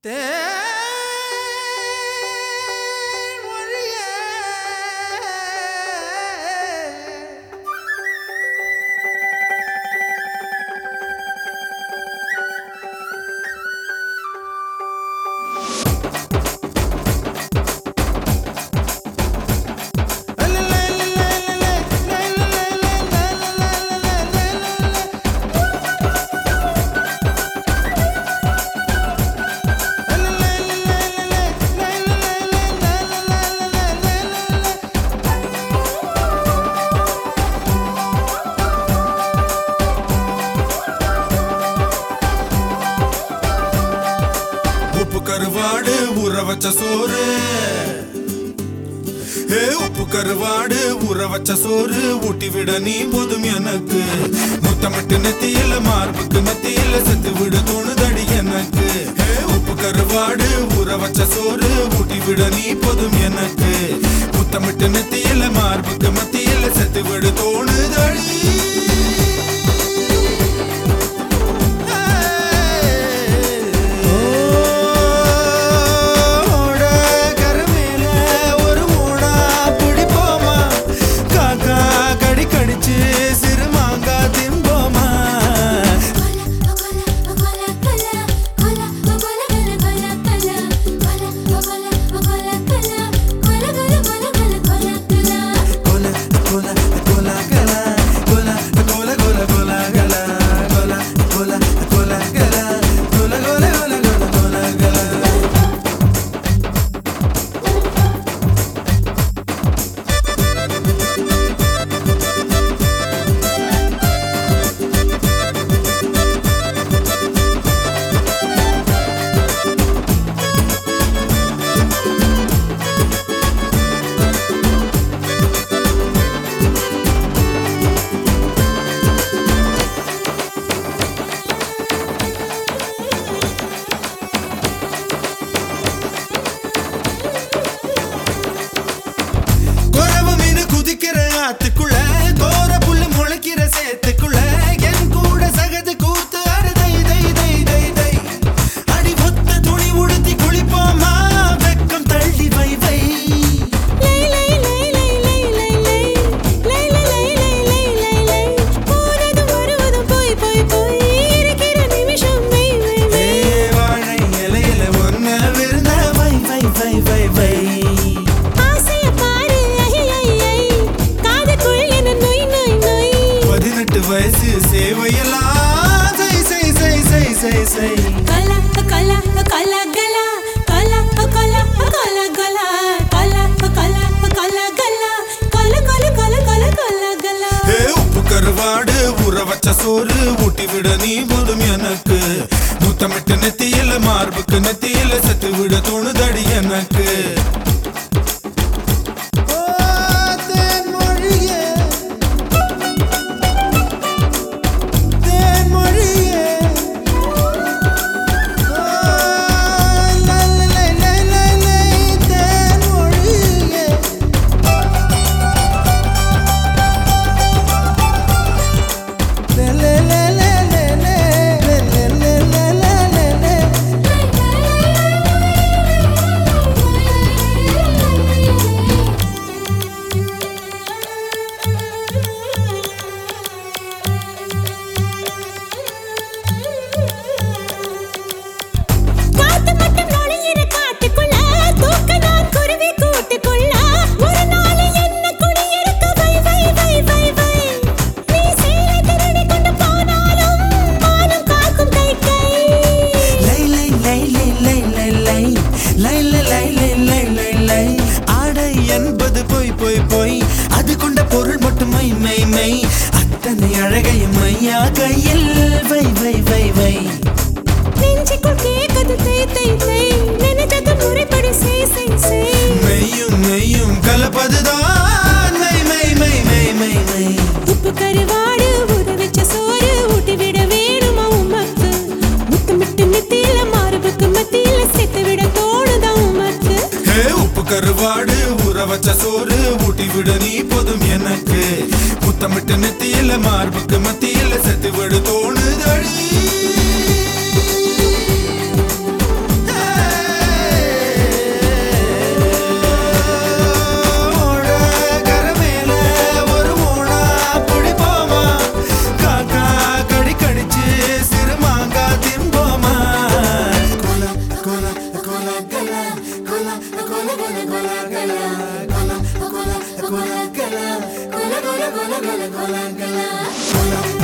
உப்பு கருவாடு ஊற வச்ச சோறு ஏ உப்பு கருவாடு ஊற வச்ச சோறு ஊட்டி விட நீ போதும் எனக்கு முத்தமிட்டு நெத்தியில மார்புக்கு நெத்தியில செத்து விட தோணுதடி எனக்கு ஏ உப்பு கருவாடு ஊற வச்ச சோறு ஊட்டி விட நீ போதும் எனக்கு முத்தமிட்டு நெத்தியில மார்புக்கு மத்தியில செத்து விட தோணுதடி ஓட கருமேல ஒரு மூடா பிடிப்போமா காக்கா கடி கடிச்சு சிறுமாங்கா திம்போமா கோல கோல கோல கலா கோல கோல கோல கோல கலா கோல கோல கோல கலா கோல கோல கோல கோல கோல கலா குறவு மீன் குதிக்கிற ஆத்துக்குள்ள கோர புல்லு முளைக்கிற சேத்துக்குள்ள என் கூட சகது கூத்து அரு தை தை தை தை தை அடி ஒத்த துணி உடுத்தி குளிப்போமா வெக்கம் தள்ளி வை வை ஏ வாழை இலையில ஒன்ன விருந்த வை வை வை வை வை பதினெட்டு வயசு சேவையெல்லாம் செய் செய் செய் செய் செய் செய் ஏ உப்பு கருவாடு ஊற வச்ச சோறு ஊட்டி விட நீ போதும் எனக்கு முத்தமிட்டு நெத்தியில மார்புக்கு நெத்தியில செத்து விட தோணுதடி எனக்கு காத்து மட்டும் நுழையிற காட்டுக்குள்ள தூக்க நான் குருவி கூட்டுக்குள்ள ஒரு நாள் என்ன குடியிருக்க வை வை வை வை வை நீ சேலை திருடி கொண்டு போனாலும் மானம் காக்கும் கை கை லை லை லை லை லை லை லை லை லை லை லை லை லை லை ஆடை என்பது பொய் பொய் பொய் அது கொண்ட பொருள் மட்டும் மை மை மை அத்தனை அழகையும் மையா கையில் வை வை வை வை நெஞ்சுக்குள் கேக்குது தை தை தை நினைச்சது முறைப்படி செய் செய் செய் மெய்யும் மெய்யும் கலப்பதுதான் மை மை மை மை மை மை உப்பு கருவாடு ஊற வச்ச சோறு ஊட்டி விட வேணுமா உமக்கு முத்தமிட்டு நெத்தியில மார்புக்கு மத்தியில சேர்த்து விட தோணுதா உமக்கு ஹே உப்பு கருவாடு ஊற வச்ச சோறு ஊட்டி விட நீ போதும் எனக்கு முத்தமிட்டு நெத்தியில மார்புக்கு மத்தியில செத்து விட தோணுதடி கொல கொல கொல கொல கொல கொல